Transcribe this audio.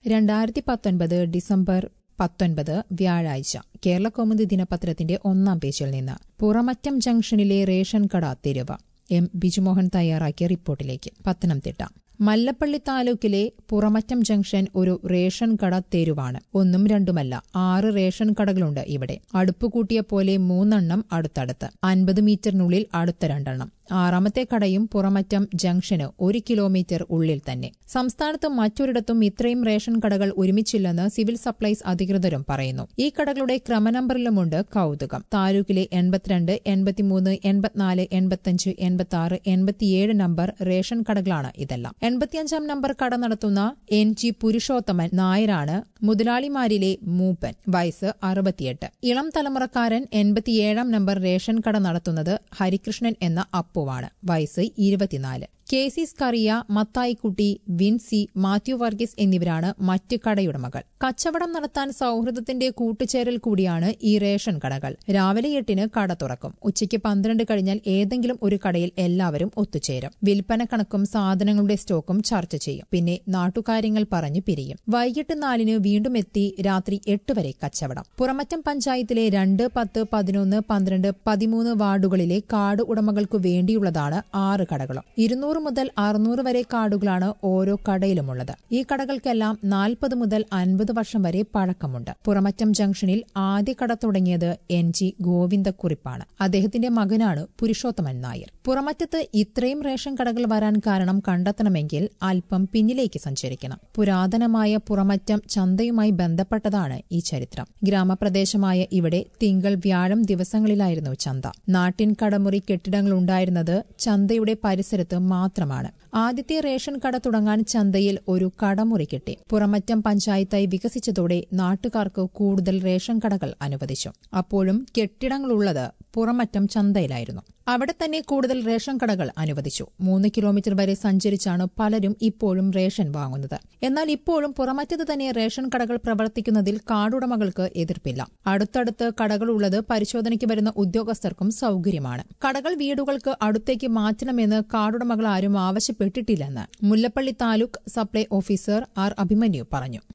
രണ്ടായിരത്തി പത്തൊൻപത് ഡിസംബർ പത്തൊൻപത് വ്യാഴാഴ്ച കേരള കൗമുദി ദിനപത്രത്തിന്റെ ഒന്നാം പേജിൽ നിന്ന് പുറമറ്റം ജംഗ്ഷനിലെ റേഷൻ കട തെരുവ് എം ബിജുമോഹൻ തയ്യാറാക്കിയ റിപ്പോർട്ടിലേക്ക് പത്തനംതിട്ട മല്ലപ്പള്ളി താലൂക്കിലെ പുറമറ്റം ജംഗ്ഷൻ ഒരു റേഷൻ കട തെരുവാണ് ഒന്നും രണ്ടുമല്ല ആറ് റേഷൻ കടകളുണ്ട് ഇവിടെ അടുപ്പ് കൂട്ടിയ പോലെ മൂന്നെണ്ണം അടുത്തടുത്ത് അൻപത് മീറ്ററിനുള്ളിൽ അടുത്ത രണ്ടെണ്ണം ആറാമത്തെ കടയും പുറമറ്റം ജംഗ്ഷന് ഒരു കിലോമീറ്റർ ഉള്ളിൽ തന്നെ സംസ്ഥാനത്ത് മറ്റൊരിടത്തും ഇത്രയും റേഷൻ കടകൾ ഒരുമിച്ചില്ലെന്ന് സിവിൽ സപ്ലൈസ് അധികൃതരും പറയുന്നു ഈ കടകളുടെ ക്രമനമ്പറിലുമുണ്ട് കൌതുകം താലൂക്കിലെ എൺപത്തിരണ്ട് എൺപത്തിമൂന്ന് എൺപത്തിനാല് എൺപത്തിയഞ്ച് എൺപത്തിയാറ് എൺപത്തിയേഴ് നമ്പർ റേഷൻ കടകളാണ് ഇതെല്ലാം എൺപത്തിയഞ്ചാം നമ്പർ കട നടത്തുന്ന എൻ ജി പുരുഷോത്തമൻ നായരാണ് മുതലാളിമാരിലെ മൂപ്പൻ വയസ്സ് അറുപത്തിയെട്ട് ഇളം തലമുറക്കാരൻ എൺപത്തിയേഴാം നമ്പർ റേഷൻ കട നടത്തുന്നത് ഹരികൃഷ്ണൻ എന്ന അപ്പുവാണ് വയസ്സ് ഇരുപത്തിനാല് കെ സി സ്കറിയ മത്തായിക്കുട്ടി വിൻസി മാത്യു വർഗീസ് എന്നിവരാണ് മറ്റ് കടയുടമകൾ കച്ചവടം നടത്താൻ സൌഹൃദത്തിന്റെ കൂട്ടുചേരൽ കൂടിയാണ് ഈ റേഷൻ കടകൾ രാവിലെ എട്ടിന് കട തുറക്കും ഉച്ചയ്ക്ക് പന്ത്രണ്ട് കഴിഞ്ഞാൽ ഏതെങ്കിലും ഒരു കടയിൽ എല്ലാവരും ഒത്തുചേരും വിൽപ്പന കണക്കും സാധനങ്ങളുടെ സ്റ്റോക്കും ചർച്ച ചെയ്യും പിന്നെ നാട്ടുകാര്യങ്ങൾ പറഞ്ഞു പിരിയും വൈകിട്ട് നാലിന് വീണ്ടും എത്തി രാത്രി എട്ട് വരെ കച്ചവടം പുറമറ്റം പഞ്ചായത്തിലെ രണ്ട് പത്ത് പതിനൊന്ന് പന്ത്രണ്ട് പതിമൂന്ന് വാർഡുകളിലെ കാർഡ് ഉടമകൾക്കു വേണ്ടിയുള്ളതാണ് ആറ് കടകളും ഇരുന്നൂറ് മുതൽ അറുന്നൂറ് വരെ കാർഡുകളാണ് ഓരോ കടയിലുമുള്ളത് ഈ കടകൾക്കെല്ലാം നാൽപ്പത് മുതൽ അൻപത് വർഷം വരെ പഴക്കമുണ്ട് പുറമറ്റം ജംഗ്ഷനിൽ ആദ്യ കട തുടങ്ങിയത് എൻ ജി ഗോവിന്ദക്കുറിപ്പാണ് അദ്ദേഹത്തിന്റെ മകനാണ് പുരുഷോത്തമൻ നായർ പുറമറ്റത്ത് ഇത്രയും റേഷൻ കടകൾ വരാൻ കാരണം കണ്ടെത്തണമെങ്കിൽ അല്പം പിന്നിലേക്ക് സഞ്ചരിക്കണം പുരാതനമായ പുറമറ്റം ചന്തയുമായി ബന്ധപ്പെട്ടതാണ് ഈ ചരിത്രം ഗ്രാമപ്രദേശമായ ഇവിടെ തിങ്കൾ വ്യാഴം ദിവസങ്ങളിലായിരുന്നു ചന്ത നാട്ടിൻ കടമുറി കെട്ടിടങ്ങളുണ്ടായിരുന്നത് ചന്തയുടെ പരിസരത്ത് മാത്രമാണ് ആദ്യത്തെ റേഷൻ കട തുടങ്ങാൻ ചന്തയിൽ ഒരു കടമുറി കിട്ടി പുറമറ്റം പഞ്ചായത്തായി വികസിച്ചതോടെ നാട്ടുകാർക്ക് കൂടുതൽ റേഷൻ കടകൾ അനുവദിച്ചു അപ്പോഴും കെട്ടിടങ്ങളുള്ളത് പുറമറ്റം ചന്തയിലായിരുന്നു അവിടെ തന്നെ കൂടുതൽ റേഷൻ കടകൾ അനുവദിച്ചു മൂന്ന് കിലോമീറ്റർ വരെ സഞ്ചരിച്ചാണ് പലരും ഇപ്പോഴും റേഷൻ വാങ്ങുന്നത് എന്നാൽ ഇപ്പോഴും പുറമറ്റത്ത് തന്നെ റേഷൻ കടകൾ പ്രവർത്തിക്കുന്നതിൽ കാർഡുടമകൾക്ക് എതിർപ്പില്ല അടുത്തടുത്ത് കടകളുള്ളത് പരിശോധനയ്ക്ക് വരുന്ന ഉദ്യോഗസ്ഥർക്കും സൌകര്യമാണ് കടകൾ വീടുകൾക്ക് അടുത്തേക്ക് മാറ്റണമെന്ന് കാർഡുടമകൾ ആരും ആവശ്യപ്പെട്ടിട്ടില്ലെന്ന് Mullappally taluk supply officer R Abhimanyu പറഞ്ഞു